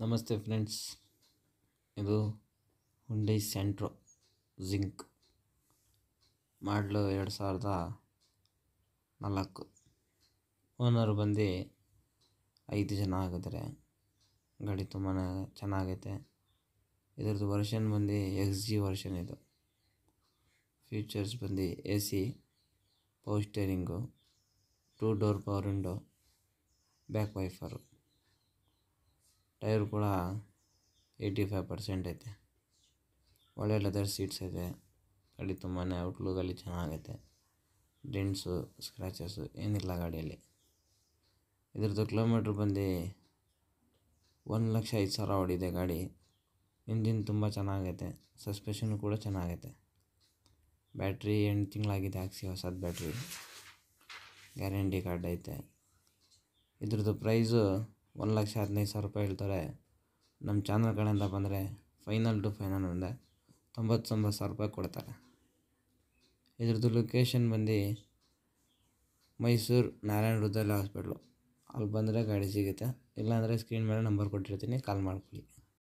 ನಮಸ್ತೆ ಫ್ರೆಂಡ್ಸ್ ಇದು Hyundai ಸೆಂಟ್ರೋ zinc ಮಾಡಲು ಎರಡು ಸಾವಿರದ ನಾಲ್ಕು ಓನರ್ ಬಂದು ಐದು ಜನ ಆಗಿದ್ದಾರೆ ಗಾಡಿ ತುಂಬಾ ಚೆನ್ನಾಗೈತೆ ಇದ್ರದ್ದು ವರ್ಷನ್ ಬಂದು ಎಕ್ಸ್ ಜಿ ವರ್ಷನ್ ಇದು ಫೀಚರ್ಸ್ ಬಂದು A C power steering two door power window back wiper tyre ಕೂಡ ಏಯ್ಟಿ ಫೈವ್ ಪರ್ಸೆಂಟ್ ಐತೆ ಒಳ್ಳೆ ಲೆದರ್ ಸೀಟ್ಸ್ ಐತೆ ಗಾಡಿ ತುಂಬಾ ಔಟ್ಲುಕಲ್ಲಿ ಚೆನ್ನಾಗೈತೆ ಡೆಂಟ್ಸು ಸ್ಕ್ರ್ಯಾಚಸ್ಸು ಏನಿಲ್ಲ ಗಾಡಿಯಲ್ಲಿ ಇದ್ರದ್ದು ಕಿಲೋಮೀಟ್ರ್ ಬಂದು ಒಂದು ಲಕ್ಷ ಐದು ಸಾವಿರ ಓಡಿದೆ ಗಾಡಿ ಇಂಜಿನ್ ತುಂಬ ಚೆನ್ನಾಗೈತೆ ಸಸ್ಪೆಷನ್ ಕೂಡ ಚೆನ್ನಾಗೈತೆ ಬ್ಯಾಟ್ರಿ ಎಂಟು ತಿಂಗಳಾಗಿದೆ ಹಾಕ್ಸಿ ಹೊಸದು ಬ್ಯಾಟ್ರಿ ಗ್ಯಾರಂಟಿ ಕಾರ್ಡ್ ಐತೆ ಇದ್ರದ್ದು ಪ್ರೈಸು ಒಂದು ಲಕ್ಷ ಹದಿನೈದು ಸಾವಿರ ರೂಪಾಯಿ ಹೇಳ್ತಾರೆ ನಮ್ಮ ಚಾನಲ್ ಕಡೆಯಿಂದ ಬಂದರೆ ಫೈನಲ್ ಟು ಫೈನಲ್ ಒಂದೇ ತೊಂಬತ್ತೊಂಬತ್ತು ಸಾವಿರ ರೂಪಾಯಿ ಕೊಡ್ತಾರೆ ಇದ್ರದ್ದು ಲೊಕೇಶನ್ ಬಂದು ಮೈಸೂರು ನಾರಾಯಣ ಹೃದಯ ಹಾಸ್ಪಿಟ್ಲು ಅಲ್ಲಿ ಬಂದರೆ ಗಾಡಿ ಸಿಗುತ್ತೆ ಇಲ್ಲಾಂದರೆ ಸ್ಕ್ರೀನ್ ಮೇಲೆ ನಂಬರ್ ಕೊಟ್ಟಿರ್ತೀನಿ ಕಾಲ್ ಮಾಡ್ಕೊಳ್ಳಿ